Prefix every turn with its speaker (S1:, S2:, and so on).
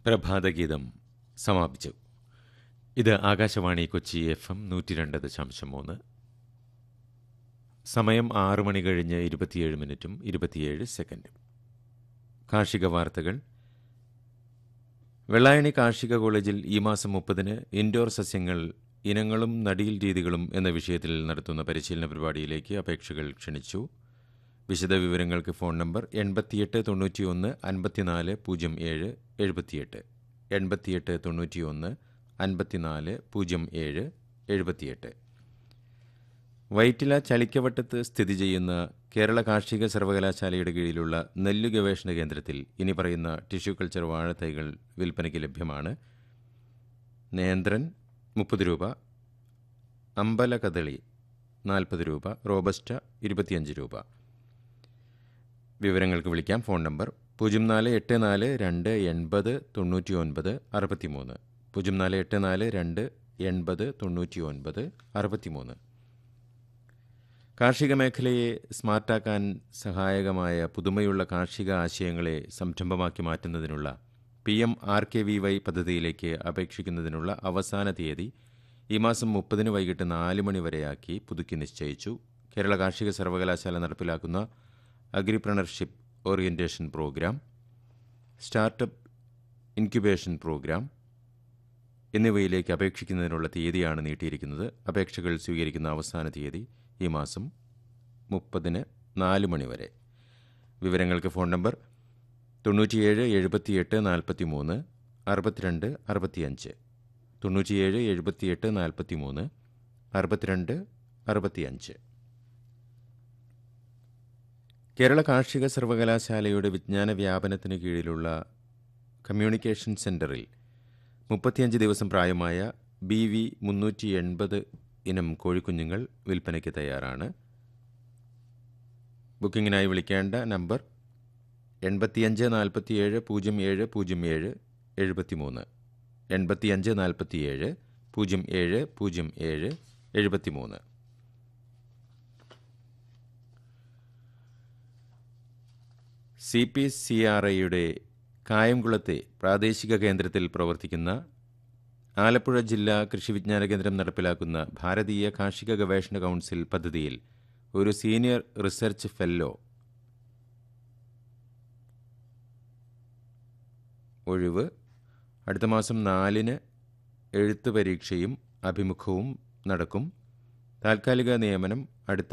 S1: പ്രഭാതഗീതം സമാപിച്ചു ഇത് Akashvani Kochi F M നൂറ്റി രണ്ട് ദശാംശം മൂന്ന് സമയം ആറു മണി കഴിഞ്ഞ് ഇരുപത്തിയേഴ് മിനിറ്റും ഇരുപത്തിയേഴ് സെക്കൻഡും കാർഷിക വാർത്തകൾ വെള്ളായണി കാർഷിക കോളേജിൽ ഈ മാസം മുപ്പതിന് ഇൻഡോർ സസ്യങ്ങൾ ഇനങ്ങളും നടീൽ രീതികളും എന്ന വിഷയത്തിൽ നടത്തുന്ന പരിശീലന പരിപാടിയിലേക്ക് അപേക്ഷകൾ ക്ഷണിച്ചു വിശദവിവരങ്ങൾക്ക് ഫോൺ നമ്പർ എൺപത്തിയെട്ട് തൊണ്ണൂറ്റിയൊന്ന് അൻപത്തിനാല് പൂജ്യം ഏഴ് എഴുപത്തിയെട്ട് എൺപത്തിയെട്ട് തൊണ്ണൂറ്റിയൊന്ന് അൻപത്തിനാല് പൂജ്യം ഏഴ് എഴുപത്തിയെട്ട് വൈറ്റില ചളിക്കവട്ടത്ത് സ്ഥിതി ചെയ്യുന്ന കേരള കാർഷിക സർവകലാശാലയുടെ കീഴിലുള്ള നെല്ലു ഗവേഷണ കേന്ദ്രത്തിൽ ഇനി പറയുന്ന ടിഷ്യൂ കൾച്ചർ വാഴത്തൈകൾ വിൽപ്പനയ്ക്ക് ലഭ്യമാണ് നേന്ത്രൻ മുപ്പത് രൂപ അമ്പല കദളി നാൽപ്പത് രൂപ റോബസ്റ്റ ഇരുപത്തിയഞ്ച് രൂപ വിവരങ്ങൾക്ക് വിളിക്കാം ഫോൺ നമ്പർ പൂജ്യം നാല് എട്ട് നാല് രണ്ട് എൺപത് തൊണ്ണൂറ്റി ഒൻപത് അറുപത്തിമൂന്ന് പൂജ്യം നാല് എട്ട് നാല് രണ്ട് എൺപത് തൊണ്ണൂറ്റി ഒൻപത് അറുപത്തിമൂന്ന് കാർഷിക മേഖലയെ സ്മാർട്ടാക്കാൻ സഹായകമായ പുതുമയുള്ള കാർഷിക ആശയങ്ങളെ സംരംഭമാക്കി മാറ്റുന്നതിനുള്ള P M R K V Y പദ്ധതിയിലേക്ക് അപേക്ഷിക്കുന്നതിനുള്ള അവസാന തീയതി ഈ മാസം മുപ്പതിന് വൈകിട്ട് നാല് മണി വരെയാക്കി പുതുക്കി നിശ്ചയിച്ചു കേരള കാർഷിക സർവകലാശാല നടപ്പിലാക്കുന്ന agripreneurship orientation programme startup incubation programme എന്നിവയിലേക്ക് അപേക്ഷിക്കുന്നതിനുള്ള തീയതിയാണ് നീട്ടിയിരിക്കുന്നത് അപേക്ഷകൾ സ്വീകരിക്കുന്ന അവസാന തീയതി ഈ മാസം മുപ്പതിന് നാല് മണി വരെ വിവരങ്ങൾക്ക് ഫോൺ നമ്പർ തൊണ്ണൂറ്റിയേഴ് എഴുപത്തിയെട്ട് നാൽപ്പത്തി മൂന്ന് അറുപത്തിരണ്ട് അറുപത്തിയഞ്ച് തൊണ്ണൂറ്റിയേഴ് എഴുപത്തിയെട്ട് നാൽപ്പത്തി മൂന്ന് അറുപത്തിരണ്ട് അറുപത്തിയഞ്ച് കേരള കാർഷിക സർവകലാശാലയുടെ വിജ്ഞാന വ്യാപനത്തിന് കീഴിലുള്ള കമ്മ്യൂണിക്കേഷൻ സെന്ററിൽ മുപ്പത്തിയഞ്ച് ദിവസം പ്രായമായ ബി വി മുന്നൂറ്റി എൺപത് ഇനം കോഴിക്കുഞ്ഞുങ്ങൾ വിൽപ്പനയ്ക്ക് തയ്യാറാണ് ബുക്കിങ്ങിനായി വിളിക്കേണ്ട നമ്പർ എൺപത്തിയഞ്ച് നാൽപ്പത്തിയേഴ് പൂജ്യം ഏഴ് പൂജ്യം ഏഴ് എഴുപത്തിമൂന്ന് എൺപത്തിയഞ്ച് നാൽപ്പത്തിയേഴ് പൂജ്യം ഏഴ് പൂജ്യം ഏഴ് എഴുപത്തിമൂന്ന് സി പി സി ആർ ഐയുടെ കായംകുളത്തെ പ്രാദേശിക കേന്ദ്രത്തിൽ പ്രവർത്തിക്കുന്ന ആലപ്പുഴ ജില്ലാ കൃഷി വിജ്ഞാന കേന്ദ്രം നടപ്പിലാക്കുന്ന ഭാരതീയ കാർഷിക ഗവേഷണ കൗൺസിൽ പദ്ധതിയിൽ ഒരു സീനിയർ റിസർച്ച് ഫെല്ലോ ഒഴിവ് അടുത്ത മാസം നാലിന് എഴുത്ത് പരീക്ഷയും അഭിമുഖവും നടക്കും താൽക്കാലിക നിയമനം അടുത്ത